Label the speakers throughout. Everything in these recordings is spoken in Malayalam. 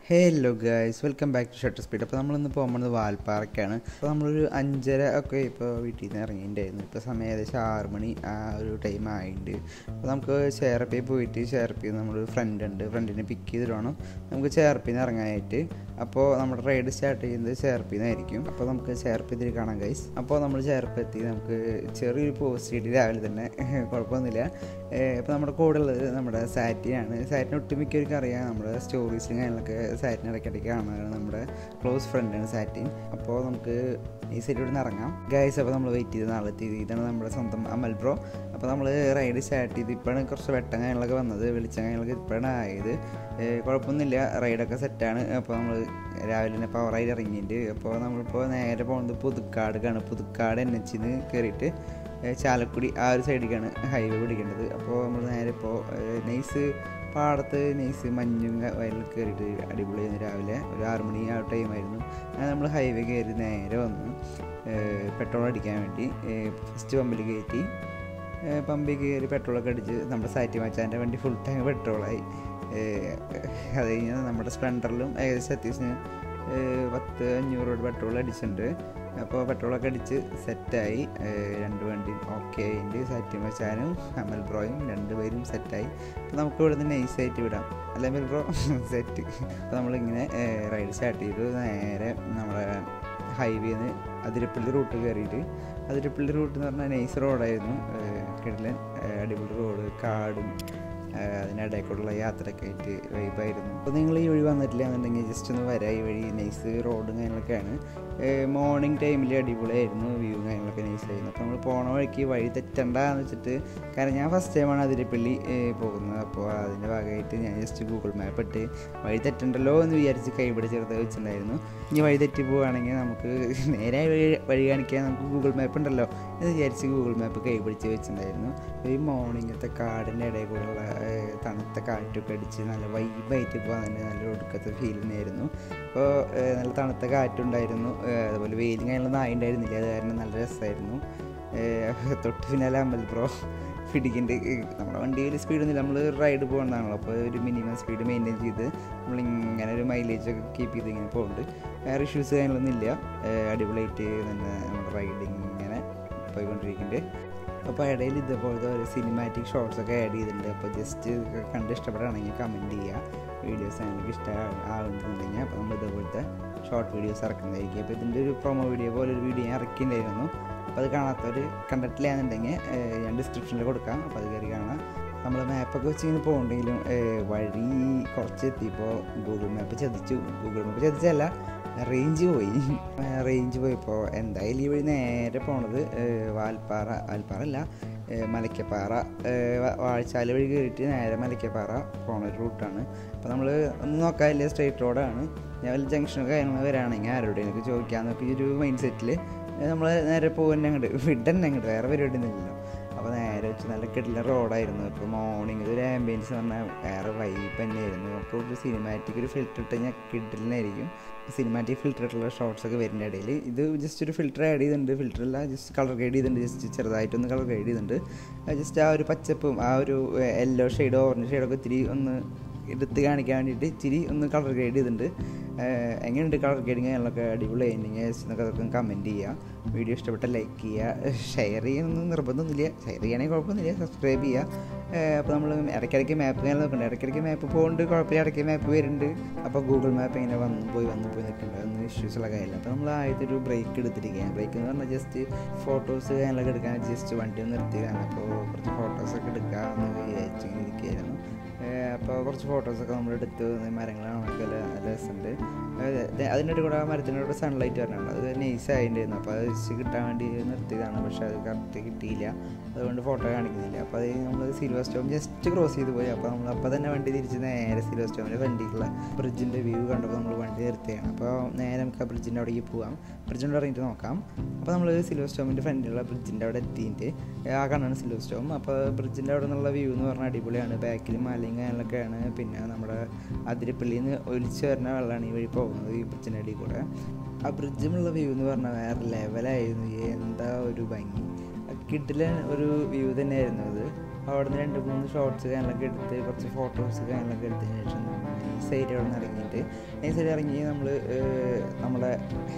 Speaker 1: hello guys welcome back to shutter speed അപ്പോൾ നമ്മളിന്ന് പോകുന്നത് വാൽപ്പാറയ്ക്കാണ് അപ്പോൾ നമ്മളൊരു അഞ്ചര ഒക്കെ ഇപ്പോൾ വീട്ടിൽ നിന്ന് ഇറങ്ങിയിട്ടുണ്ടായിരുന്നു ഇപ്പോൾ സമയം ഏകദേശം ആറ് മണി ആ ഒരു ടൈം ആയിട്ടുണ്ട് അപ്പോൾ നമുക്ക് ചേർപ്പി പോയിട്ട് ചേർപ്പി നമ്മളൊരു ഫ്രണ്ട് ഉണ്ട് ഫ്രണ്ടിനെ പിക്ക് ചെയ്തിട്ട് വേണം നമുക്ക് ചേർപ്പിൽ നിന്ന് ഇറങ്ങാനായിട്ട് അപ്പോൾ നമ്മുടെ റൈഡ് സ്റ്റാർട്ട് ചെയ്യുന്നത് ചേർപ്പിൽ നിന്നായിരിക്കും അപ്പോൾ നമുക്ക് ചേർപ്പ് ഇതിൽ കാണാം ഗൈസ് അപ്പോൾ നമ്മൾ ചേർപ്പ് എത്തി നമുക്ക് ചെറിയൊരു പോസ്റ്റ് കിട്ടി രാവിലെ തന്നെ കുഴപ്പമൊന്നുമില്ല ഇപ്പോൾ നമ്മുടെ കൂടെ ഉള്ളത് നമ്മുടെ സാറ്റിനാണ് സാറ്റിന് ഒട്ടുമിക്കവർക്കും അറിയാം നമ്മുടെ സ്റ്റോറീസിലും കാര്യങ്ങളൊക്കെ സാറ്റിന് ഇടയ്ക്കിടയ്ക്ക് കാണുന്നതാണ് നമ്മുടെ ക്ലോസ് ഫ്രണ്ടാണ് സാറ്റിൻ അപ്പോൾ നമുക്ക് ഈ സൈഡിലൂടെ നിന്ന് ഇറങ്ങാം ഗൈസ് അപ്പോൾ നമ്മൾ വെയിറ്റ് ചെയ്ത് നാളെ എത്തി ഇതാണ് നമ്മുടെ സ്വന്തം അമൽ ബ്രോ അപ്പോൾ നമ്മൾ റൈഡ് സ്റ്റാർട്ട് ചെയ്ത് ഇപ്പോഴാണ് കുറച്ച് വെട്ടം കാര്യങ്ങളൊക്കെ വന്നത് വെളിച്ചം കാര്യങ്ങളൊക്കെ ഇപ്പോഴാണ് ആയത് കുഴപ്പമൊന്നുമില്ല റൈഡൊക്കെ സെറ്റാണ് അപ്പോൾ നമ്മൾ രാവിലെ തന്നെ പവറായി ഇറങ്ങിയിട്ടുണ്ട് അപ്പോൾ നമ്മളിപ്പോൾ നേരെ പോകുന്നത് പുതുക്കാടുക്കാണ് പുതുക്കാട് എൻ എച്ചിന്ന് കയറിയിട്ട് ചാലക്കുടി ആ ഒരു സൈഡിലേക്കാണ് ഹൈവേ പിടിക്കേണ്ടത് അപ്പോൾ നമ്മൾ നേരെ ഇപ്പോൾ നൈസ് പാടത്ത് നൈസ് മഞ്ഞും വയലിൽ കയറിയിട്ട് അടിപൊളിയായിരുന്നു രാവിലെ ഒരു ആറ് മണി ആ ടൈമായിരുന്നു അങ്ങനെ നമ്മൾ ഹൈവേ കയറി നേരെ വന്നു പെട്രോൾ അടിക്കാൻ വേണ്ടി ഫസ്റ്റ് പമ്പിൽ കയറ്റി പമ്പിൽ കയറി പെട്രോളൊക്കെ അടിച്ച് നമ്മുടെ സാറ്റി മച്ചാൻ്റെ വണ്ടി ഫുൾ ടാങ്ക് പെട്രോളായി അത് കഴിഞ്ഞാൽ നമ്മുടെ സ്പ്ലെൻഡറിലും ഏകദേശം അത്യാവശ്യം പത്ത് അഞ്ഞൂറ് രൂപ പെട്രോൾ അടിച്ചിട്ടുണ്ട് അപ്പോൾ പെട്രോളൊക്കെ അടിച്ച് സെറ്റായി രണ്ട് വണ്ടിയും ഓക്കെ ആയിട്ട് സാറ്റി മച്ചാനും അമൽ ബ്രോയും രണ്ടുപേരും സെറ്റായി അപ്പോൾ നമുക്ക് ഇവിടെ നിന്ന് നൈസായിട്ട് വിടാം അല്ല അമൽ ബ്രോ സെറ്റ് അപ്പോൾ നമ്മളിങ്ങനെ റൈഡ് സ്റ്റാർട്ട് ചെയ്തു നേരെ നമ്മുടെ ഹൈവേന്ന് അതിരപ്പള്ളി റൂട്ട് കയറിയിട്ട് അതിരപ്പള്ളി റൂട്ട് എന്ന് പറഞ്ഞാൽ നൈസ് റോഡായിരുന്നു കിടലൻ അടിപൊളി റോഡ് കാടും അതിനിടയ്ക്കുള്ള യാത്രയൊക്കെ ആയിട്ട് വൈബായിരുന്നു അപ്പോൾ നിങ്ങൾ ഈ വഴി വന്നിട്ടില്ല എന്നുണ്ടെങ്കിൽ ജസ്റ്റ് ഒന്ന് വരാം ഈ വഴി നൈസ് റോഡും കാര്യങ്ങളൊക്കെയാണ് മോർണിംഗ് ടൈമിൽ അടിപൊളിയായിരുന്നു വ്യൂ കാര്യങ്ങളൊക്കെ നൈസായിരുന്നു അപ്പോൾ നമ്മൾ പോണ വഴിക്ക് വഴി തെറ്റണ്ട എന്ന് വെച്ചിട്ട് കാരണം ഞാൻ ഫസ്റ്റ് ടൈമാണ് അതിരപ്പള്ളി പോകുന്നത് അപ്പോൾ അതിൻ്റെ ഭാഗമായിട്ട് ഞാൻ ജസ്റ്റ് ഗൂഗിൾ മാപ്പ് ഇട്ട് വഴി തെറ്റണ്ടല്ലോ എന്ന് വിചാരിച്ച് കൈപിടി ചെറുതായി വെച്ചിട്ടുണ്ടായിരുന്നു ഇനി വഴി തെറ്റി പോവുകയാണെങ്കിൽ നമുക്ക് നേരെ വഴി വഴി കാണിക്കാൻ നമുക്ക് ഗൂഗിൾ മാപ്പ് ഉണ്ടല്ലോ എന്ന് വിചാരിച്ച് ഗൂഗിൾ മാപ്പ് കൈപിടിച്ച് വെച്ചിട്ടുണ്ടായിരുന്നു ഈ മോർണിംഗത്തെ കാടിൻ്റെ ഇടയിൽ കൂടെയുള്ള തണുത്ത കാറ്റൊക്കെ അടിച്ച് നല്ല വൈബായിട്ട് പോകാൻ തന്നെ നല്ല ഒടുക്കത്തെ ഫീലിംഗ് ആയിരുന്നു അപ്പോൾ നല്ല തണുത്ത കാറ്റുണ്ടായിരുന്നു അതുപോലെ വെയിലും കാര്യങ്ങളൊന്നും ആയിട്ടുണ്ടായിരുന്നില്ല അത് കാരണം നല്ല രസമായിരുന്നു തൊട്ട് പിന്നാലെ അമ്പൽ ബ്രോ പിടിക്കുന്നുണ്ട് നമ്മുടെ വണ്ടിയിൽ സ്പീഡൊന്നുമില്ല നമ്മൾ റൈഡ് പോകുന്നതാണല്ലോ അപ്പോൾ ഒരു മിനിമം സ്പീഡ് മെയിൻറ്റെയിൻ ചെയ്ത് നമ്മളിങ്ങനെ ഒരു മൈലേജ് ഒക്കെ കീപ്പ് ചെയ്ത് ഇങ്ങനെ പോകുന്നുണ്ട് വേറെ ഇഷ്യൂസ് കാര്യങ്ങളൊന്നും ഇല്ല അടിപൊളിയായിട്ട് തന്നെ നമ്മുടെ റൈഡിങ് ഇങ്ങനെ പോയിക്കൊണ്ടിരിക്കുന്നുണ്ട് അപ്പോൾ ഇടയിൽ ഇതേപോലത്തെ ഒരു സിനിമാറ്റിക് ഷോർട്സ് ഒക്കെ ആഡ് ചെയ്തിട്ടുണ്ട് അപ്പോൾ ജസ്റ്റ് കണ്ട് ഇഷ്ടപ്പെടുകയാണെങ്കിൽ കമൻറ്റ് ചെയ്യുക വീഡിയോസ് നിങ്ങൾക്ക് ഇഷ്ടമാകുന്നുണ്ടെങ്കിൽ അപ്പോൾ നമ്മൾ ഇതേപോലത്തെ ഷോർട്ട് വീഡിയോസ് ഇറക്കുന്നതായിരിക്കും അപ്പോൾ ഇതിൻ്റെ ഒരു പ്രൊമോ വീഡിയോ പോലെ ഒരു വീഡിയോ ഞാൻ ഇറക്കിയിട്ടുണ്ടായിരുന്നു അപ്പോൾ അത് കാണാത്തവർ കണ്ടിട്ടില്ല എന്നുണ്ടെങ്കിൽ ഞാൻ ഡിസ്ക്രിപ്ഷനിൽ കൊടുക്കാം അപ്പോൾ അത് കയറി കാണാം നമ്മൾ മാപ്പൊക്കെ വെച്ച് ഇങ്ങനെ പോകണ്ടെങ്കിലും വഴി കുറച്ച് എത്തിയപ്പോൾ ഗൂഗിൾ മാപ്പ് ചതിച്ചു ഗൂഗിൾ മാപ്പ് ചതിച്ചല്ല റേഞ്ച് പോയി റേഞ്ച് പോയപ്പോൾ എന്തായാലും ഈ വഴി നേരെ പോണത് വാൽപ്പാറ വാൽപ്പാറ അല്ല മലയ്ക്കപ്പാറ വാഴച്ചാല് വഴി കയറിയിട്ട് നേരെ മലയ്ക്കപ്പാറ പോണ ഒരു റൂട്ടാണ് അപ്പോൾ നമ്മൾ ഒന്നും നോക്കാനില്ല സ്ട്രേറ്റ് റോഡാണ് ഞാൻ വല്ല ജംഗ്ഷനൊക്കെ കാര്യങ്ങൾ വരാണെങ്കിൽ ആരോടെയൊക്കെ ചോദിക്കാമെന്നൊക്കെ ഈ ഒരു മൈൻഡ് സെറ്റിൽ നമ്മൾ നേരെ പോകുന്ന അങ്ങോട്ട് വിടന്നെ അങ്ങോട്ട് വേറെ പരിപാടി ഒന്നുമില്ലല്ലോ അപ്പോൾ നേരെ വെച്ച് നല്ല കിടില റോഡായിരുന്നു ഇപ്പോൾ മോർണിംഗ് ഒരു ആംബിയൻസ് പറഞ്ഞാൽ വേറെ വൈബ് തന്നെയായിരുന്നു അപ്പോൾ ഒരു സിനിമാറ്റിക് ഒരു ഫിൽറ്റർ ഇട്ട് കഴിഞ്ഞാൽ കിഡിലിനായിരിക്കും സിനിമാറ്റിക് ഫിൽറ്റർ ഇട്ടുള്ള ഷോർട്സ് ഒക്കെ വരുന്ന ഇടയിൽ ഇത് ജസ്റ്റ് ഒരു ഫിൽറ്റർ ആഡ് ചെയ്തിട്ടുണ്ട് ഫിൽറ്റർ അല്ല ജസ്റ്റ് കളർ ഗ്രേഡ് ചെയ്തിട്ടുണ്ട് ജസ്റ്റ് ചെറുതായിട്ടൊന്ന് കളർ ഗ്രേഡ് ചെയ്തിട്ടുണ്ട് ജസ്റ്റ് ആ ഒരു പച്ചപ്പും ആ ഒരു യെല്ലോ ഷെയ്ഡോ ഓറഞ്ച് ഷെയ്ഡൊക്കെ ഇത്തിരി ഒന്ന് എടുത്ത് കാണിക്കാൻ വേണ്ടിയിട്ട് ഇച്ചിരി ഒന്ന് കളർ ഗ്രേഡ് ചെയ്തിട്ടുണ്ട് എങ്ങനെയുണ്ട് കളർ ഗ്രേഡിങ് അതിലൊക്കെ അടിപൊളി ആയിട്ടുണ്ടെങ്കിൽ എന്നൊക്കെ അതൊക്കെ കമൻറ്റ് ചെയ്യുക വീഡിയോ ഇഷ്ടപ്പെട്ട ലൈക്ക് ചെയ്യുക ഷെയർ ചെയ്യാനൊന്നും നിർബന്ധമൊന്നുമില്ല ഷെയർ ചെയ്യണമെങ്കിൽ കുഴപ്പമൊന്നുമില്ല സബ്സ്ക്രൈബ് ചെയ്യുക അപ്പോൾ നമ്മൾ ഇടയ്ക്കിടയ്ക്ക് മാപ്പ് ഇങ്ങനെ നോക്കുന്നുണ്ട് ഇടയ്ക്കിടയ്ക്ക് മാപ്പ് പോകുന്നുണ്ട് കുഴപ്പമില്ല ഇടയ്ക്ക് മാപ്പ് വരുന്നുണ്ട് അപ്പോൾ ഗൂഗിൾ മാപ്പ് ഇങ്ങനെ വന്ന് പോയി വന്ന് പോയി നിൽക്കുന്നുണ്ട് അതൊന്നും ഇഷ്യൂസുള്ള കാര്യമില്ല അപ്പോൾ നമ്മൾ ആദ്യത്തെ ഒരു ബ്രേക്ക് എടുത്തിരിക്കുകയാണ് ബ്രേക്ക് എന്ന് പറഞ്ഞാൽ ജസ്റ്റ് ഫോട്ടോസ് കാര്യങ്ങളൊക്കെ എടുക്കാൻ ജസ്റ്റ് വണ്ടി ഒന്ന് നിർത്തിയതാണ് അപ്പോൾ കുറച്ച് ഫോട്ടോസൊക്കെ എടുക്കുക എന്ന് വിചാരിച്ച് ഇരിക്കുകയായിരുന്നു അപ്പോൾ കുറച്ച് ഫോട്ടോസൊക്കെ നമ്മൾ എടുത്ത് മരങ്ങളാണൊക്കെ നല്ല രസമുണ്ട് അതിൻ്റെ ഇടയിൽ കൂടെ ആ മരത്തിൻ്റെ കൂടെ സൺലൈറ്റ് വരണുണ്ട് അത് നൈസ് ആയിട്ടുണ്ടായിരുന്നു അപ്പോൾ അത് ജസ്റ്റ് കിട്ടാൻ വേണ്ടി നിർത്തിയതാണ് പക്ഷേ അത് കറക്റ്റ് കിട്ടിയില്ല അതുകൊണ്ട് ഫോട്ടോ കാണിക്കുന്നില്ല അപ്പോൾ അത് നമ്മൾ സിൽവർ സ്റ്റോം ജസ്റ്റ് ക്രോസ് ചെയ്ത് പോയി അപ്പോൾ നമ്മൾ അപ്പോൾ തന്നെ വണ്ടി തിരിച്ച് നേരെ സിൽവർ സ്റ്റോമിൻ്റെ വണ്ടിക്കുള്ള ബ്രിഡ്ജിൻ്റെ വ്യൂ കണ്ടപ്പോൾ നമ്മൾ വണ്ടി നിർത്തിയാണ് അപ്പോൾ നേരെ നമുക്ക് ആ ബ്രിഡ്ജിൻ്റെ അവിടേക്ക് പോകാം ബ്രിഡ്ജിൻ്റെ ഇറങ്ങിയിട്ട് നോക്കാം അപ്പോൾ നമ്മൾ സിൽവർ സ്റ്റോമിൻ്റെ ഫ്രണ്ടിലുള്ള ബ്രിഡ്ജിൻ്റെ അവിടെ എത്തിയിട്ട് ആ കാണാണ് സിൽവർ സ്റ്റോം അപ്പോൾ ബ്രിഡ്ജിൻ്റെ അവിടെ നിന്നുള്ള വ്യൂ എന്ന് പറഞ്ഞാൽ അടിപൊളിയാണ് ബാക്കിൽ മലയും കാര്യങ്ങളൊക്കെയാണ് പിന്നെ നമ്മുടെ അതിരപ്പള്ളിയിൽ നിന്ന് ഒലിച്ച് വരുന്ന വെള്ളമാണ് ഈ വഴി പോകുന്നത് ഈ ബ്രിഡ്ജിൻ്റെ അടിയിൽ കൂടെ ആ ബ്രിഡ്ജിലുള്ള വ്യൂ എന്ന് പറഞ്ഞാൽ വേറെ ലെവലായിരുന്നു എന്താ ഒരു ഭംഗി കിഡില ഒരു വ്യൂ തന്നെയായിരുന്നു അത് അവിടെ നിന്ന് രണ്ട് മൂന്ന് ഷോർട്സ് കാര്യങ്ങളൊക്കെ എടുത്ത് കുറച്ച് ഫോട്ടോസ് കാര്യങ്ങളൊക്കെ എടുത്തതിന് ശേഷം നൈസായിട്ട് അവിടെ നിന്ന് ഇറങ്ങിയിട്ട് നൈസായിട്ട് ഇറങ്ങി നമ്മൾ നമ്മുടെ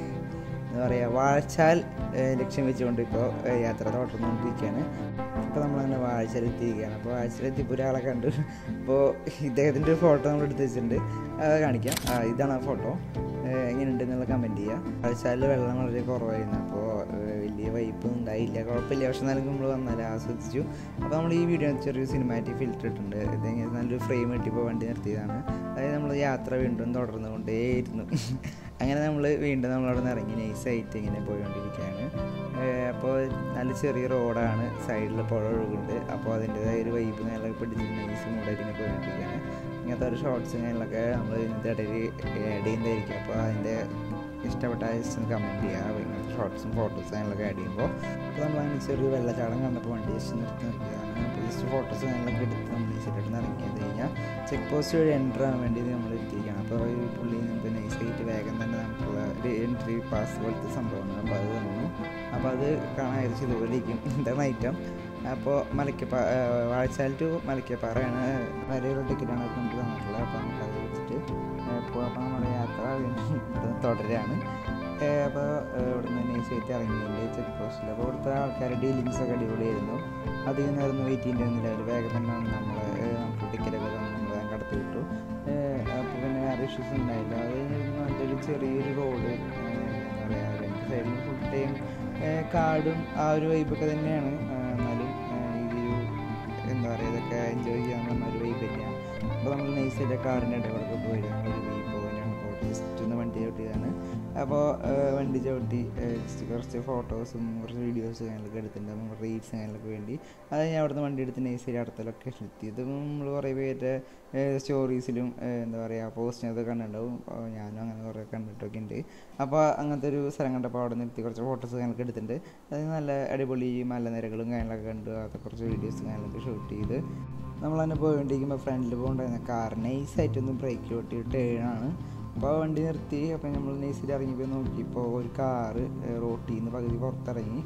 Speaker 1: എന്താ പറയുക വാഴച്ചാൽ ഏഹ്, ലക്ഷ്യം വെച്ചുകൊണ്ട് ഇപ്പോൾ ഏഹ്, യാത്ര തുടർന്നുകൊണ്ടിരിക്കുകയാണ് ഇപ്പോൾ നമ്മളങ്ങനെ വാഴച്ചാൽ എത്തിയിരിക്കുകയാണ് അപ്പോൾ വാഴച്ചാൽ എത്തിയപ്പോൾ ഒരാളെ കണ്ടു അപ്പോൾ ഇദ്ദേഹത്തിൻ്റെ ഒരു ഫോട്ടോ നമ്മൾ എടുത്ത് വെച്ചിട്ടുണ്ട് അത് കാണിക്കാം ആ, ഇതാണ് ആ ഫോട്ടോ എങ്ങനെയുണ്ട് എന്നുള്ള കമൻറ്റ് ചെയ്യുക വാഴച്ചാലിൽ വെള്ളം വളരെ കുറവായിരുന്നു അപ്പോൾ വലിയ വൈബൊന്നും ഉണ്ടായില്ല കുഴപ്പമില്ല പക്ഷെ എന്നാലും നമ്മൾ വന്നാൽ ആസ്വദിച്ചു അപ്പോൾ നമ്മൾ ഈ വീഡിയോ ചെറിയൊരു സിനിമാറ്റിക് ഫിൽറ്റർ ഇട്ടിട്ടുണ്ട് ഇതെങ്ങനെ നല്ലൊരു ഫ്രെയിം കിട്ടിയപ്പോൾ വണ്ടി നിർത്തിയതാണ് അതായത് നമ്മൾ യാത്ര വീണ്ടും തുടർന്നുകൊണ്ടേയിരുന്നു അങ്ങനെ നമ്മൾ വീണ്ടും നമ്മളവിടെ നിന്ന് ഇറങ്ങി നൈസായിട്ട് ഇങ്ങനെ പോയിക്കൊണ്ടിരിക്കുകയാണ് അപ്പോൾ നല്ല ചെറിയ റോഡാണ് സൈഡിൽ പുഴ ഒഴുകുന്നുണ്ട് അപ്പോൾ അതിൻ്റെതായ ഒരു വൈബ് നല്ല പിടിച്ച് നൈസ് മൂടായിട്ട് ഇങ്ങനെ പോയിക്കൊണ്ടിരിക്കുകയാണ് ഇങ്ങനത്തെ ഒരു ഷോർട്സ് കാര്യങ്ങളൊക്കെ നമ്മൾ ഇതിൻ്റെ ഇടയിൽ ആഡ് ചെയ്യുന്നതായിരിക്കും അപ്പോൾ അതിൻ്റെ ഇഷ്ടപ്പെട്ട ജസ്റ്റ് കമൻറ്റ് ചെയ്യുക ഇങ്ങനത്തെ ഷോർട്സും ഫോട്ടോസും കാര്യങ്ങളൊക്കെ ആഡ് ചെയ്യുമ്പോൾ അപ്പോൾ നമ്മൾ അങ്ങനെ ചെറിയ വെള്ളച്ചാട്ടം കണ്ടപ്പോൾ വണ്ടി ജസ്റ്റ് നിർത്തി നിർത്തിയതാണ് അപ്പോൾ ജസ്റ്റ് ഫോട്ടോസ് കാര്യങ്ങളൊക്കെ എടുത്ത് നമ്മൾ ഈ സെറ്റായിട്ട് ഇറങ്ങിയത് കഴിഞ്ഞാൽ ചെക്ക് പോസ്റ്റ് വഴി എൻ്റർ ആവാൻ വേണ്ടി നമ്മൾ എത്തിയിരിക്കുകയാണ് അപ്പോൾ ഈ പുള്ളി നമുക്ക് നൈസായിട്ട് വേഗം തന്നെ നമുക്കുള്ള ഒരു എൻട്രി പാസ് പോലത്തെ സംഭവമാണ് അപ്പോൾ അത് തന്നു അപ്പോൾ അത് കാണാൻ ഏകദേശം ഇതുപോലെ ഇരിക്കും ഇതാണ് ഐറ്റം അപ്പോൾ മലക്കപ്പാ വാഴച്ചാൽ ടു മലക്കപ്പാറയാണ് വരെയുള്ള ടിക്കറ്റാണ് കൊണ്ട് തന്നിട്ടുള്ളത് അപ്പോൾ നമുക്കത് വെച്ചിട്ട് ഇപ്പോൾ അപ്പോൾ നമ്മുടെ യാത്ര വീണ്ടും തുടരുകയാണ് അപ്പോൾ ഇവിടുന്ന് നൈസായിട്ട് ഇറങ്ങിയതിൻ്റെ ചെക്ക് പോസ്റ്റിൽ അപ്പോൾ ഇവിടുത്തെ ആൾക്കാരുടെ ഡീലിങ്സ് ഒക്കെ അടിപൊളിയായിരുന്നു അധികം നേരം വെയിറ്റ് ചെയ്യേണ്ടിയിരുന്നില്ല അവർ വേഗം തന്നെ നമ്മൾ നമുക്ക് ടിക്കറ്റൊക്കെ തന്നെ നമ്മൾ വേഗം കടത്തി വിട്ടു അപ്പോൾ പിന്നെ വേറെ ഇഷ്യൂസ് ഉണ്ടായില്ല അത് കഴിഞ്ഞ് നല്ലൊരു ചെറിയൊരു റോഡ് എന്താ പറയുക രണ്ട് സൈഡിലും ഫുൾ ടൈം കാടും ആ ഒരു വൈബൊക്കെ തന്നെയാണ് ആ, എന്നാലും ആ, ഇതൊരു എന്താ പറയുക ഇതൊക്കെ എൻജോയ് ചെയ്യാൻ പറഞ്ഞ ഒരു വൈബ് തന്നെയാണ് അപ്പോൾ നമ്മൾ നൈസായിട്ട് കാടിൻ്റെ ഇടപെടൊക്കെ പോയി ഒരു വൈബ് പോകാനാണ് അപ്പോൾ ജസ്റ്റ് ഒന്ന് വണ്ടി ചവിട്ടിയതാണ് അപ്പോൾ വണ്ടി ചവിട്ടി ജസ്റ്റ് കുറച്ച് ഫോട്ടോസും കുറച്ച് വീഡിയോസും കാര്യങ്ങളൊക്കെ എടുത്തിട്ടുണ്ട് നമ്മൾ റീൽസ് കാര്യങ്ങളൊക്കെ വേണ്ടി അത് ഞാൻ അവിടുന്ന് വണ്ടി എടുത്ത് നൈസായിട്ട് അടുത്ത ലൊക്കേഷൻ എത്തി ഇത് നമ്മൾ കുറേ പേരുടെ സ്റ്റോറീസിലും എന്താ പറയുക പോസ്റ്റിനൊക്കെ കണ്ടിട്ടുണ്ടാവും അപ്പോൾ ഞാനും അങ്ങനെ കുറേ കണ്ടിട്ടൊക്കെ ഉണ്ട് അപ്പോൾ അങ്ങനത്തെ ഒരു സ്ഥലം കണ്ടപ്പോൾ അവിടെ നിർത്തി കുറച്ച് ഫോട്ടോസ് കാര്യങ്ങളൊക്കെ എടുത്തിട്ടുണ്ട് അത് നല്ല അടിപൊളി മലനിരകളും കാര്യങ്ങളൊക്കെ കണ്ടു അതൊക്കെ കുറച്ച് വീഡിയോസും കാര്യങ്ങളൊക്കെ ഷൂട്ട് ചെയ്ത് നമ്മൾ തന്നെ പോയിക്കൊണ്ടിരിക്കുമ്പോൾ ഫ്രണ്ടിൽ പോകണ്ടായിരുന്ന കാർ നൈസായിട്ടൊന്ന് ബ്രേക്ക് പൊട്ടി ടേണാണ് അപ്പോൾ വണ്ടി നിർത്തി അപ്പോൾ നമ്മൾ നൈസിൽ ഇറങ്ങിപ്പോയി നോക്കിയപ്പോൾ ഒരു കാറ് റോട്ടിൽ നിന്ന് പകുതി പുറത്തിറങ്ങി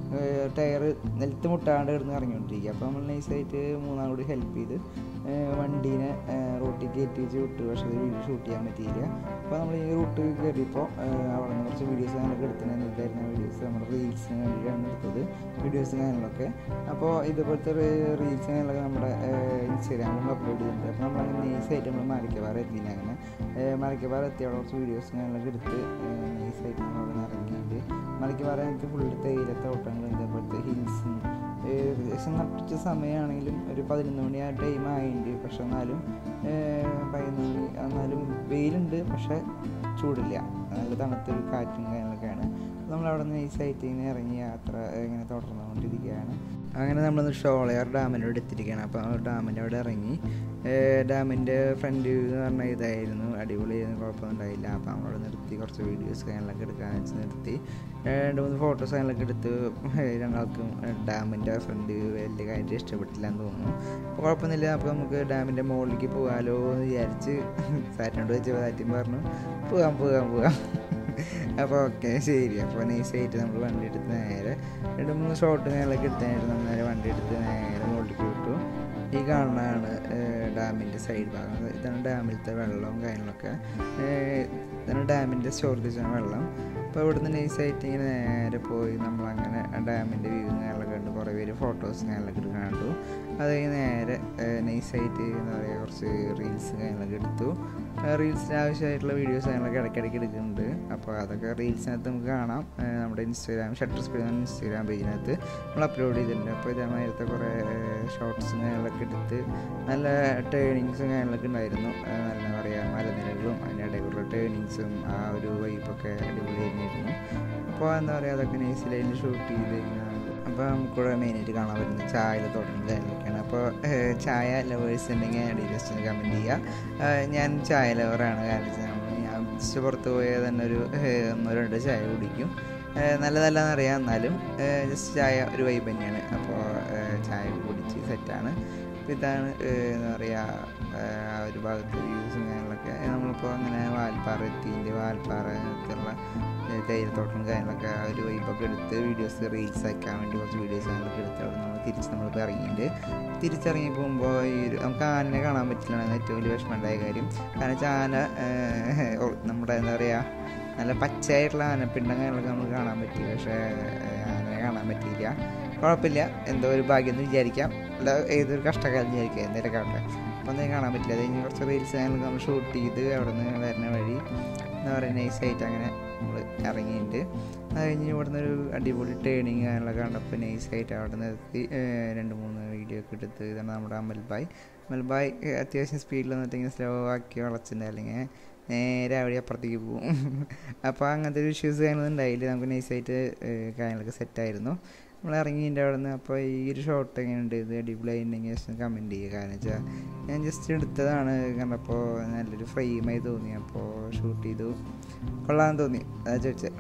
Speaker 1: ടയർ നിലത്ത് മുട്ടാണ്ട് കിടന്ന് ഇറങ്ങിക്കൊണ്ടിരിക്കുക അപ്പോൾ നമ്മൾ നൈസായിട്ട് മൂന്നാം കൂടി ഹെൽപ്പ് ചെയ്ത് ഏഹ് വണ്ടീനെ ഏഹ് റോട്ടിൽ കയറ്റി വെച്ച് വിട്ടു പക്ഷേ അത് വീഡിയോ ഷൂട്ട് ചെയ്യാൻ പറ്റിയില്ല അപ്പോൾ നമ്മൾ ഈ റൂട്ട് കയറിയപ്പോൾ അവിടെ നിന്ന് കുറച്ച് വീഡിയോസ് കാര്യങ്ങളൊക്കെ എടുത്തിട്ടുണ്ടായിരുന്ന വീഡിയോസ് നമ്മുടെ റീൽസിന് വേണ്ടിയിട്ടാണ് എടുത്തത് വീഡിയോസും കാര്യങ്ങളൊക്കെ അപ്പോൾ ഇതുപോലത്തെ റീൽസ് കാര്യങ്ങളൊക്കെ നമ്മുടെ ഇൻസ്റ്റാഗ്രാമിൽ അപ്ലോഡ് ചെയ്തിട്ടുണ്ട് അപ്പോൾ നമ്മളങ്ങനെ നൈസായിട്ട് നമ്മൾ മലക്കപ്പാറ എത്തിയില്ല അങ്ങനെ ഏഹ് മലക്കപ്പാറ എത്തിയ അവിടെ കുറച്ച് വീഡിയോസും കാര്യങ്ങളൊക്കെ എടുത്ത് നൈസായിട്ട് നമ്മൾ അവിടെ നിന്ന് ഇറങ്ങിയിട്ട് മലക്കപ്പാറ എനിക്ക് ഫുള്ള് തേയിലത്തോട്ടങ്ങൾ ഇതേപോലത്തെ ഹിൽസും ഏകദേശം നട്ടുച്ച സമയമാണെങ്കിലും ഒരു പതിനൊന്ന് മണി ആ ടൈം ആയിട്ടുണ്ട് പക്ഷെ എന്നാലും ഏഹ് പതിനൊന്ന് മണി എന്നാലും വെയിലുണ്ട് പക്ഷെ ചൂടില്ല നല്ല തണുത്തൊരു കാറ്റും കാര്യങ്ങളൊക്കെയാണ് നമ്മൾ അവിടെ നിന്ന് നൈസായിട്ട് ഇങ്ങനെ ഇറങ്ങി യാത്ര ഇങ്ങനെ തുടർന്നുകൊണ്ടിരിക്കുകയാണ് അങ്ങനെ നമ്മളൊന്ന് ഷോളയാർ ഡാമിൻ്റെ അവിടെ എത്തിയിരിക്കുകയാണ് അപ്പോൾ ആ ഡാമിൻ്റെ അവിടെ ഇറങ്ങി ഡാമിൻ്റെ ഫ്രണ്ട് വ്യൂ എന്ന് പറഞ്ഞാൽ ഇതായിരുന്നു അടിപൊളിയായിരുന്നു കുഴപ്പമൊന്നും ഉണ്ടായില്ല അപ്പോൾ നമ്മളവിടെ നിർത്തി കുറച്ച് വീഡിയോസ് കാര്യങ്ങളൊക്കെ എടുക്കാൻ വെച്ച് നിർത്തി രണ്ട് മൂന്ന് ഫോട്ടോസ് കാര്യങ്ങളൊക്കെ എടുത്ത് രണ്ടാൾക്കും ഡാമിൻ്റെ ഫ്രണ്ട് വ്യൂ വലിയ കാര്യം ഇഷ്ടപ്പെട്ടില്ല എന്ന് തോന്നുന്നു അപ്പോൾ കുഴപ്പമൊന്നുമില്ല അപ്പോൾ നമുക്ക് ഡാമിൻ്റെ മുകളിലേക്ക് പോകാമല്ലോ എന്ന് വിചാരിച്ച് സാറ്റിനോട് വെച്ച് സാറ്റും പറഞ്ഞു പോകാം പോകാം പോകാം അപ്പോൾ ഓക്കെ ശരി അപ്പോൾ നൈസായിട്ട് നമ്മൾ വണ്ടി എടുത്ത് നേരെ രണ്ട് മൂന്ന് ഷോട്ട് കാര്യങ്ങളൊക്കെ എടുത്തതായിട്ട് നമ്മൾ നേരെ വണ്ടി എടുത്ത് നേരെ മുകളിലേക്ക് വിട്ടു ഈ കാണുന്നതാണ് ഡാമിൻ്റെ സൈഡ് ഭാഗം ഇതാണ് ഡാമിലത്തെ വെള്ളവും കാര്യങ്ങളൊക്കെ ഏഹ് ഇതാണ് ഡാമിൻ്റെ സ്റ്റോറേജ് വെള്ളം അപ്പോൾ ഇവിടുന്ന് നൈസായിട്ട് ഇങ്ങനെ നേരെ പോയി നമ്മളങ്ങനെ ഡാമിൻ്റെ വ്യൂ കാര്യങ്ങളൊക്കെ കണ്ടു കുറേ പേര് ഫോട്ടോസ് കാര്യങ്ങളൊക്കെ എടുക്കാൻ കണ്ടു അത് കഴിഞ്ഞ് നേരെ നൈസായിട്ട് എന്താ പറയുക കുറച്ച് റീൽസ് കാര്യങ്ങളൊക്കെ എടുത്തു റീൽസിന് ആവശ്യമായിട്ടുള്ള വീഡിയോസ് കാര്യങ്ങളൊക്കെ ഇടയ്ക്കിടയ്ക്ക് എടുക്കുന്നുണ്ട് അപ്പോൾ അതൊക്കെ റീൽസിനകത്ത് നമുക്ക് കാണാം ഏഹ് നമ്മുടെ ഇൻസ്റ്റാഗ്രാം ഷട്ടർ സ്പീഡ് എന്ന ഇൻസ്റ്റാഗ്രാം പേജിനകത്ത് നമ്മൾ അപ്ലോഡ് ചെയ്തിട്ടുണ്ട് അപ്പോൾ ഇതേമാതിരത്തെ കുറേ ഷോർട്സും കാര്യങ്ങളൊക്കെ എടുത്ത് നല്ല ടേണിങ്സും കാര്യങ്ങളൊക്കെ ഉണ്ടായിരുന്നു ഏഹ് നല്ല എന്താ പറയുക മലനിരകളും അതിൻ്റെ ഇടയിലുള്ള ടേണിങ്സും ആ ഒരു വൈബൊക്കെ അടിപൊളിയായിരുന്നു അപ്പോൾ എന്താ പറയുക അതൊക്കെ നൈസിലതിൽ ഷൂട്ട് ചെയ്ത് ഇങ്ങനെ അപ്പോൾ നമുക്കിവിടെ മെയിനായിട്ട് കാണാൻ പറ്റുന്നത് ചായയിൽ തുടങ്ങുന്ന കാര്യങ്ങളൊക്കെയാണ് അപ്പോൾ ഏഹ്, ചായ ലവേഴ്സ് ഉണ്ടെങ്കിൽ അടിയിൽ ജസ്റ്റ് ഒന്ന് കമൻറ്റ് ചെയ്യുക ഏഹ്, ഞാൻ ചായ ലവറാണ് കാരണം വെച്ചാൽ നമ്മൾ ഞാൻ ജസ്റ്റ് പുറത്ത് പോയാൽ തന്നെ ഒരു ഏഹ്, ഒന്നോ രണ്ടോ ചായ കുടിക്കും ഏഹ്, നല്ലതല്ലെന്ന് അറിയാം എന്നാലും ജസ്റ്റ് ചായ ഒരു വൈബ് തന്നെയാണ് അപ്പോൾ ഏഹ്, ചായ കുടിച്ച് സെറ്റാണ് അപ്പോൾ ഇതാണ് ഏഹ്, എന്താ പറയുക ഏഹ്, ആ ഒരു ഭാഗത്ത് വ്യൂസും കാര്യങ്ങളൊക്കെ നമ്മളിപ്പോൾ അങ്ങനെ വാൽപ്പാറ എത്തിൻ്റെ വാൽപ്പാറ ഉള്ള തേയിലത്തോട്ടം കാര്യങ്ങളൊക്കെ ആ ഒരു വൈബൊക്കെ എടുത്ത് വീഡിയോസ് റീൽസ് ആക്കാൻ വേണ്ടി കുറച്ച് വീഡിയോസ് കാര്യങ്ങളൊക്കെ എടുത്ത് അവിടെ നമ്മൾ തിരിച്ച് നമ്മളിപ്പോൾ ഇറങ്ങിയിട്ട് തിരിച്ചിറങ്ങി പോകുമ്പോൾ ഈ ഒരു നമുക്ക് ആനനെ കാണാൻ പറ്റില്ല എന്നാണ് ഏറ്റവും വലിയ വിഷമമുണ്ടായ കാര്യം കാരണം വെച്ചാൽ ആന ഏഹ്, ഓ- നമ്മുടെ എന്താ പറയുക നല്ല പച്ചയായിട്ടുള്ള ആനപ്പിണ്ടം കാര്യങ്ങളൊക്കെ നമുക്ക് കാണാൻ പറ്റി പക്ഷേ ഏഹ്, ആനനെ കാണാൻ പറ്റിയില്ല കുഴപ്പമില്ല എന്തോ ഒരു ഭാഗ്യം എന്ന് വിചാരിക്കാം അല്ല ഏതൊരു കഷ്ടകാലം വിചാരിക്കാം എന്തെങ്കിലും കാണട്ടെ അപ്പം ഒന്നും കാണാൻ പറ്റില്ല അത് കഴിഞ്ഞ് കുറച്ച് റീൽസ് കാര്യങ്ങളൊക്കെ നമ്മൾ ഷൂട്ട് ചെയ്ത് അവിടെ നിന്ന് വരുന്ന വഴി എന്താ പറയുക നൈസായിട്ട് അങ്ങനെ നമ്മൾ ഇറങ്ങിയിട്ടുണ്ട് അത് കഴിഞ്ഞ് ഇവിടുന്ന് ഒരു അടിപൊളി ട്രെയിനിങ് കാര്യങ്ങളൊക്കെ കണ്ടപ്പോൾ നൈസായിട്ട് അവിടെ നിർത്തി ഏഹ്, രണ്ട് മൂന്ന് വീഡിയോ ഒക്കെ എടുത്ത് ഇതാണ് നമ്മുടെ അമൽബായ് അമൽബായ് ഏഹ്, അത്യാവശ്യം സ്പീഡിൽ വന്നിട്ട് ഇങ്ങനെ സ്ലോ ആക്കി വളച്ചിട്ടുണ്ട് അല്ലെങ്കിൽ നേരെ അവിടെ അപ്പുറത്തേക്ക് പോകും അപ്പോൾ അങ്ങനത്തെ ഒരു ഇഷ്യൂസ് കാര്യങ്ങളൊന്നും ഉണ്ടായില്ല നമുക്ക് നൈസായിട്ട് കാര്യങ്ങളൊക്കെ സെറ്റായിരുന്നു നമ്മൾ ഇറങ്ങിൻ്റെ അവിടെ നിന്ന് അപ്പോൾ ഈ ഒരു ഷോട്ട് എങ്ങനെയുണ്ട് ഇത് അടിപൊളിയായിട്ടുണ്ടെങ്കിൽ ജസ്റ്റ് കമൻറ്റ് ചെയ്യുക കാരണം വെച്ചാൽ ഞാൻ ജസ്റ്റ് എടുത്തതാണ് കണ്ടപ്പോൾ നല്ലൊരു ഫ്രെയിമായി തോന്നി അപ്പോൾ ഷൂട്ട് ചെയ്തു കൊള്ളാമെന്ന് തോന്നി അതാ ചോദിച്ചത്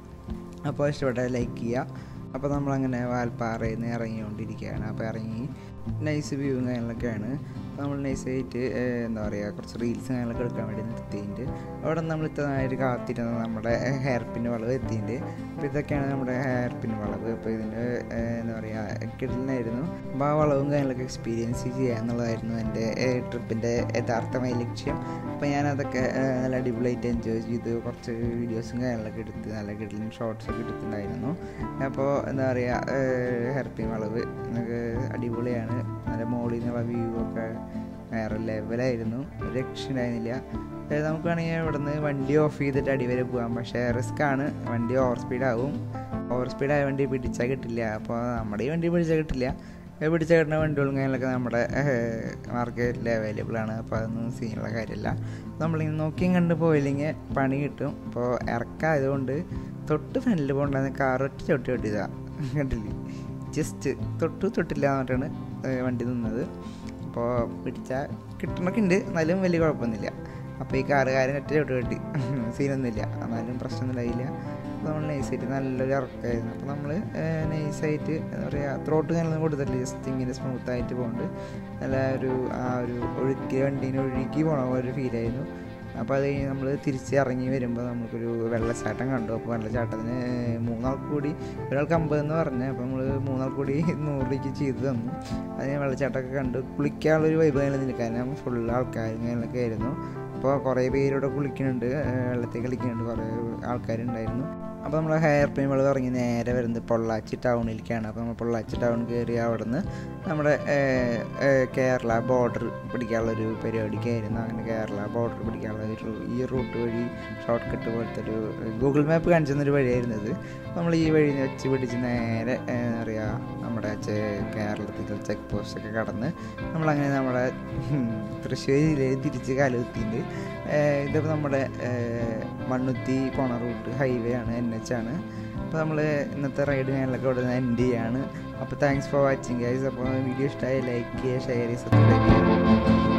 Speaker 1: അപ്പോൾ ഇഷ്ടപ്പെട്ട ലൈക്ക് ചെയ്യുക അപ്പോൾ നമ്മളങ്ങനെ വാൽപ്പാറയിൽ നിന്ന് ഇറങ്ങിക്കൊണ്ടിരിക്കുകയാണ് അപ്പോൾ ഇറങ്ങി നൈസ് വ്യൂവും കാര്യങ്ങളൊക്കെയാണ് അപ്പോൾ നമ്മൾ നൈസായിട്ട് എന്താ പറയുക കുറച്ച് റീൽസ് കാര്യങ്ങളൊക്കെ എടുക്കാൻ വേണ്ടി നിർത്തിയിട്ടുണ്ട് അവിടെ നമ്മൾ ഇത്രനായിട്ട് കാത്തിരുന്ന നമ്മുടെ ഹെയർ പിൻ വളവ് എത്തിയിട്ടുണ്ട് അപ്പോൾ ഇതൊക്കെയാണ് നമ്മുടെ ഹെയർ പിൻ വളവ് അപ്പോൾ ഇതിൻ്റെ എന്താ പറയുക കിടലിനായിരുന്നു അപ്പോൾ ആ വളവും കാര്യങ്ങളൊക്കെ എക്സ്പീരിയൻസ് ചെയ്യുക എന്നുള്ളതായിരുന്നു എൻ്റെ ട്രിപ്പിൻ്റെ യഥാർത്ഥമായ ലക്ഷ്യം അപ്പോൾ ഞാനതൊക്കെ ഏഹ്, നല്ല അടിപൊളിയായിട്ട് എൻജോയ് ചെയ്ത് കുറച്ച് വീഡിയോസും കാര്യങ്ങളൊക്കെ എടുത്ത് നല്ല കിടലിൻ ഷോർട്സൊക്കെ എടുത്തിട്ടുണ്ടായിരുന്നു അപ്പോൾ എന്താ പറയുക ഹെർപ്പിൻ വളവ് നമുക്ക് അടിപൊളിയാണ് നല്ല മോളിൽ നിന്നുള്ള വ്യൂ ഒക്കെ വേറെ ലെവലായിരുന്നു ഒരു രക്ഷയുണ്ടായിരുന്നില്ല അതായത് നമുക്ക് വേണമെങ്കിൽ ഇവിടുന്ന് വണ്ടി ഓഫ് ചെയ്തിട്ട് അടി വരെ പോകാം പക്ഷേ റിസ്ക് ആണ് വണ്ടി ഓവർ സ്പീഡ് ആവും ഓവർ സ്പീഡ് ആയ വണ്ടി പിടിച്ചാൽ കിട്ടില്ല അപ്പോൾ നമ്മുടെ ഈ വണ്ടി പിടിച്ചാൽ കിട്ടില്ല ഏ, പിടിച്ചാൽ കിട്ടുന്ന വണ്ടികളും കാര്യങ്ങളൊക്കെ നമ്മുടെ മാർക്കറ്റിൽ അവൈലബിൾ ആണ് അപ്പോൾ അതൊന്നും സീനുള്ള കാര്യമല്ല നമ്മളിങ്ങനെ നോക്കിയും കണ്ട് പോയില്ലെങ്കിൽ പണി കിട്ടും അപ്പോൾ ഇറക്കായതുകൊണ്ട് തൊട്ട് ഫ്രണ്ടിൽ പോകണ്ടെന്ന് കാർ ഒറ്റ ചവിട്ടി ചവിട്ടിയതാ കണ്ടില്ലേ ജസ്റ്റ് തൊട്ട് തൊട്ടില്ല എന്നിട്ടാണ് ഏ, വണ്ടി നിന്നത് അപ്പോൾ പിടിച്ചാൽ കിട്ടണമൊക്കെ ഉണ്ട് എന്നാലും വലിയ കുഴപ്പമൊന്നുമില്ല അപ്പോൾ ഈ കാറുകാരൻ ഒറ്റ ചവിട്ട് കെട്ടി സീനൊന്നുമില്ല എന്നാലും പ്രശ്നമൊന്നുമില്ലായില്ല അപ്പോൾ നമ്മൾ നൈസായിട്ട് നല്ലൊരു ഇറക്കമായിരുന്നു അപ്പോൾ നമ്മൾ നൈസായിട്ട് എന്താ പറയുക ത്രോട്ട് ഞാനൊന്നും കൊടുത്തിട്ടില്ല ജസ്റ്റ് ഇങ്ങനെ സ്മൂത്തായിട്ട് പോകുന്നുണ്ട് നല്ല ഒരു ആ ഒരു ഒഴുക്കി വണ്ടീനെ ഒഴുകി പോണ പോലെ ഒരു ഫീലായിരുന്നു അപ്പോൾ അത് കഴിഞ്ഞ് നമ്മൾ തിരിച്ച് ഇറങ്ങി വരുമ്പോൾ നമുക്കൊരു വെള്ളച്ചാട്ടം കണ്ടു അപ്പോൾ വെള്ളച്ചാട്ടത്തിന് മൂന്നാൾ കൂടി ഒരാൾക്ക് അമ്പതെന്ന് പറഞ്ഞു അപ്പോൾ നമ്മൾ മൂന്നാൾ കൂടി നൂറ് രൂപയ്ക്ക് ചെയ്ത് തന്നു അതിന് വെള്ളച്ചാട്ടമൊക്കെ കണ്ടു കുളിക്കാനുള്ളൊരു വൈബ് അങ്ങനെ നിൽക്കാൻ ഫുൾ ആൾക്കാരും അങ്ങനെയൊക്കെ ആയിരുന്നു അപ്പോൾ കുറേ പേരിവിടെ കുളിക്കുന്നുണ്ട് ഏഹ് വെള്ളത്തിൽ കളിക്കുന്നുണ്ട് കുറേ ആൾക്കാരുണ്ടായിരുന്നു അപ്പോൾ നമ്മൾ ഹെയർ പിൻ വെള്ളം ഇറങ്ങി നേരെ വരുന്നത് പൊള്ളാച്ചി ടൗണിലേക്കാണ് അപ്പോൾ നമ്മൾ പൊള്ളാച്ചി ടൗൺ കയറി അവിടെ നിന്ന് നമ്മുടെ ഏഹ്, ഏഹ്, കേരള ബോർഡർ പിടിക്കാനുള്ളൊരു പരിപാടിക്കായിരുന്നു അങ്ങനെ കേരള ബോർഡർ പിടിക്കാനുള്ള ഒരു ഈ റൂട്ട് വഴി ഷോർട്ട് കട്ട് പോലത്തെ ഒരു ഗൂഗിൾ മാപ്പ് കാണിച്ചു തന്നൊരു വഴിയായിരുന്നത് നമ്മൾ ഈ വഴി വെച്ച് പിടിച്ച് നേരെ ഏഹ്, എന്താ പറയുക നമ്മുടെ ചെ- കേരളത്തിൽ ചെക്ക് പോസ്റ്റ് ഒക്കെ കടന്ന് നമ്മളങ്ങനെ നമ്മുടെ ഉം, തൃശ്ശൂർ ജില്ലയിൽ തിരിച്ച് കാലുകുത്തിയിട്ട് ഇതിപ്പോൾ നമ്മുടെ ഏഹ്, മണ്ണുത്തി പോണ റൂട്ട് ഹൈവേ ആണ് എൻ എച്ച് ആണ് അപ്പോൾ നമ്മൾ ഇന്നത്തെ റൈഡ് ഞാനൊക്കെ ഇവിടെ നിന്ന് എൻഡ് ചെയ്യാണ് അപ്പോൾ താങ്ക്സ് ഫോർ വാച്ചിങ് ഗൈസ് അപ്പോൾ വീഡിയോ ഇഷ്ടമായി ലൈക്ക് ചെയ്യുക ഷെയർ ചെയ്യുക സബ്സ്ക്രൈബ് ചെയ്യുക